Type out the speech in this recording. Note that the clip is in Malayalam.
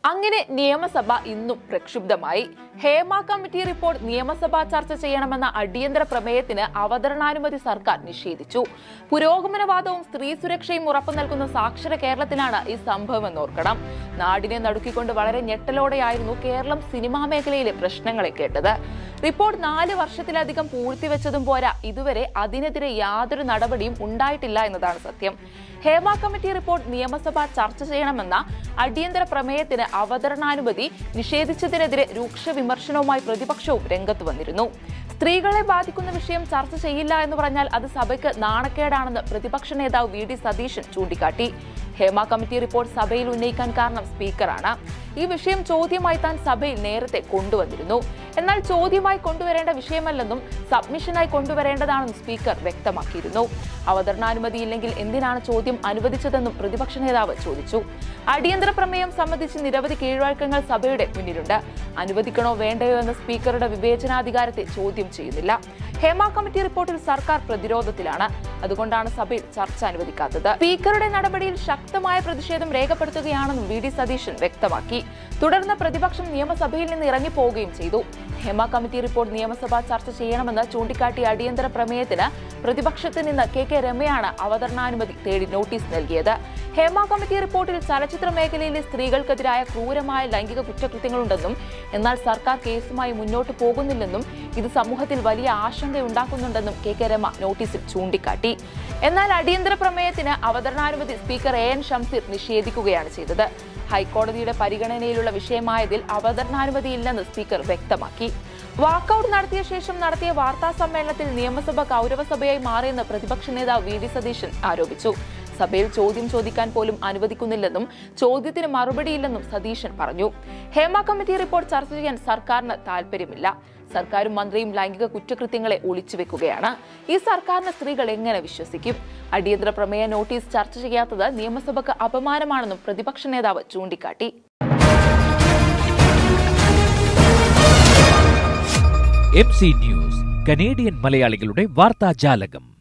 അങ്ങനെ നിയമസഭ ഇന്നും പ്രക്ഷുബ്ധമായി ഹേമ കമ്മിറ്റി റിപ്പോർട്ട് നിയമസഭ ചർച്ച ചെയ്യണമെന്ന അടിയന്തര പ്രമേയത്തിന് അവതരണാനുമതി സർക്കാർ നിഷേധിച്ചു പുരോഗമനവാദവും സ്ത്രീ സുരക്ഷയും ഉറപ്പു നൽകുന്ന സാക്ഷര കേരളത്തിലാണ് ഈ സംഭവം എന്നോർക്കണം നാടിനെ നടുക്കിക്കൊണ്ട് വളരെ ഞെട്ടലോടെയായിരുന്നു കേരളം സിനിമാ മേഖലയിലെ പ്രശ്നങ്ങളെ കേട്ടത് റിപ്പോർട്ട് നാല് വർഷത്തിലധികം പൂഴ്ത്തിവെച്ചതും പോരാ ഇതുവരെ അതിനെതിരെ യാതൊരു നടപടിയും ഉണ്ടായിട്ടില്ല എന്നതാണ് സത്യം ഹേമ കമ്മിറ്റി റിപ്പോർട്ട് നിയമസഭ ചർച്ച ചെയ്യണമെന്ന അടിയന്തര പ്രമേയത്തിന് അവതരണാനുമതി നിഷേധിച്ചതിനെതിരെ രൂക്ഷ വിമർശനവുമായി പ്രതിപക്ഷവും രംഗത്ത് വന്നിരുന്നു സ്ത്രീകളെ ബാധിക്കുന്ന വിഷയം ചർച്ച ചെയ്യില്ല എന്ന് പറഞ്ഞാൽ അത് സഭയ്ക്ക് നാണക്കേടാണെന്ന് പ്രതിപക്ഷ നേതാവ് വി ഡി സതീശൻ ചൂണ്ടിക്കാട്ടി ഹേമ കമ്മിറ്റി റിപ്പോർട്ട് സഭയിൽ ഉന്നയിക്കാൻ കാരണം സ്പീക്കറാണ് ഈ വിഷയം ചോദ്യമായി താൻ സഭയിൽ നേരത്തെ കൊണ്ടുവന്നിരുന്നു എന്നാൽ ചോദ്യമായി കൊണ്ടുവരേണ്ട വിഷയമല്ലെന്നും സബ്മിഷനായി കൊണ്ടുവരേണ്ടതാണെന്നും സ്പീക്കർ വ്യക്തമാക്കിയിരുന്നു അവതരണാനുമതി ഇല്ലെങ്കിൽ എന്തിനാണ് ചോദ്യം അനുവദിച്ചതെന്നും പ്രതിപക്ഷ നേതാവ് ചോദിച്ചു അടിയന്തര പ്രമേയം സംബന്ധിച്ച് നിരവധി കീഴ്വഴക്കങ്ങൾ സഭയുടെ മുന്നിലുണ്ട് അനുവദിക്കണോ വേണ്ടയോ എന്ന സ്പീക്കറുടെ വിവേചനാധികാരത്തെ ചോദ്യം ചെയ്യുന്നില്ല ഹേമ കമ്മിറ്റി റിപ്പോർട്ടിൽ സർക്കാർ പ്രതിരോധത്തിലാണ് അതുകൊണ്ടാണ് സഭയിൽ ചർച്ച അനുവദിക്കാത്തത് സ്പീക്കറുടെ നടപടിയിൽ ശക്തമായ പ്രതിഷേധം രേഖപ്പെടുത്തുകയാണെന്നും വി ഡി സതീശൻ വ്യക്തമാക്കി തുടർന്ന് പ്രതിപക്ഷം നിയമസഭയിൽ നിന്ന് ഇറങ്ങിപ്പോവുകയും ചെയ്തു ഹേമ കമ്മിറ്റി റിപ്പോർട്ട് നിയമസഭ ചർച്ച ചെയ്യണമെന്ന് ചൂണ്ടിക്കാട്ടിയ അടിയന്തര പ്രമേയത്തിന് പ്രതിപക്ഷത്ത് നിന്ന് കെ കെ രമയാണ് അവതരണാനുമതി തേടി നോട്ടീസ് നൽകിയത് ഹേമ കമ്മിറ്റി റിപ്പോർട്ടിൽ ചലച്ചിത്ര മേഖലയിലെ സ്ത്രീകൾക്കെതിരായ ക്രൂരമായ ലൈംഗിക കുറ്റകൃത്യങ്ങളുണ്ടെന്നും എന്നാൽ സർക്കാർ കേസുമായി മുന്നോട്ട് പോകുന്നില്ലെന്നും ഇത് സമൂഹത്തിൽ വലിയ ആശങ്കയുണ്ടാക്കുന്നുണ്ടെന്നും കെ കെ രമ നോട്ടീസിൽ ചൂണ്ടിക്കാട്ടി എന്നാൽ അടിയന്തര പ്രമേയത്തിന് അവതരണാനുമതി സ്പീക്കർ എ എൻ ഷംസീർ നിഷേധിക്കുകയാണ് ചെയ്തത് ഹൈക്കോടതിയുടെ പരിഗണനയിലുള്ള വിഷയമായതിൽ അവതരണാനുമതി ഇല്ലെന്ന് സ്പീക്കർ വ്യക്തമാക്കി വാക്കൌട്ട് നടത്തിയ ശേഷം നടത്തിയ വാർത്താ സമ്മേളനത്തിൽ നിയമസഭ കൗരവസഭയായി മാറിയെന്ന് പ്രതിപക്ഷ നേതാവ് വി ഡി സതീശൻ ആരോപിച്ചു സഭയിൽ ചോദ്യം ചോദിക്കാൻ പോലും അനുവദിക്കുന്നില്ലെന്നും ചോദ്യത്തിന് മറുപടിയില്ലെന്നും സതീശൻ പറഞ്ഞു ഹേമ കമ്മിറ്റി റിപ്പോർട്ട് ചർച്ച ചെയ്യാൻ സർക്കാരിന് താൽപര്യമില്ല സർക്കാരും മന്ത്രിയും ലൈംഗിക കുറ്റകൃത്യങ്ങളെ ഒളിച്ചുവെക്കുകയാണ് ഈ സർക്കാരിന് സ്ത്രീകൾ എങ്ങനെ വിശ്വസിക്കും അടിയന്തര പ്രമേയ നോട്ടീസ് ചർച്ച ചെയ്യാത്തത് നിയമസഭയ്ക്ക് അപമാനമാണെന്നും പ്രതിപക്ഷ നേതാവ് ചൂണ്ടിക്കാട്ടി എം സി ന്യൂസ് കനേഡിയൻ മലയാളികളുടെ വാർത്താജാലകം